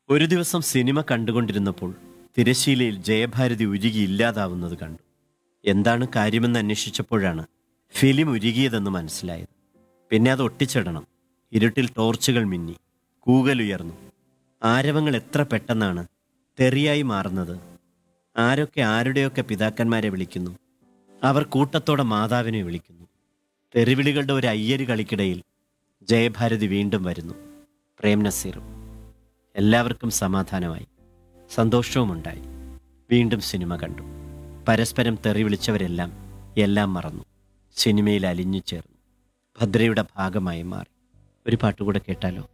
ഒരു ദിവസം സിനിമ കണ്ടുകൊണ്ടിരുന്നപ്പോൾ തിരശീലയിൽ ജയഭാരതി ഉരുകി ഇല്ലാതാവുന്നത് കണ്ടു എന്താണ് കാര്യമെന്ന് അന്വേഷിച്ചപ്പോഴാണ് ഫിലിം ഉരുകിയതെന്ന് മനസ്സിലായത് പിന്നെ അത് ഒട്ടിച്ചിടണം ഇരുട്ടിൽ ടോർച്ചുകൾ മിന്നി കൂകലുയർന്നു ആരവങ്ങൾ എത്ര പെട്ടെന്നാണ് തെറിയായി മാറുന്നത് ആരൊക്കെ ആരുടെയൊക്കെ പിതാക്കന്മാരെ വിളിക്കുന്നു അവർ കൂട്ടത്തോടെ മാതാവിനെ വിളിക്കുന്നു തെറിവിളികളുടെ ഒരു അയ്യര് കളിക്കിടയിൽ ജയഭാരതി വീണ്ടും വരുന്നു പ്രേം നസീറും എല്ലാവർക്കും സമാധാനമായി സന്തോഷവുമുണ്ടായി വീണ്ടും സിനിമ കണ്ടു പരസ്പരം തെറി വിളിച്ചവരെല്ലാം എല്ലാം മറന്നു സിനിമയിൽ അലിഞ്ഞു ചേർന്നു ഭദ്രയുടെ ഭാഗമായി മാറി ഒരു പാട്ടുകൂടെ കേട്ടാലോ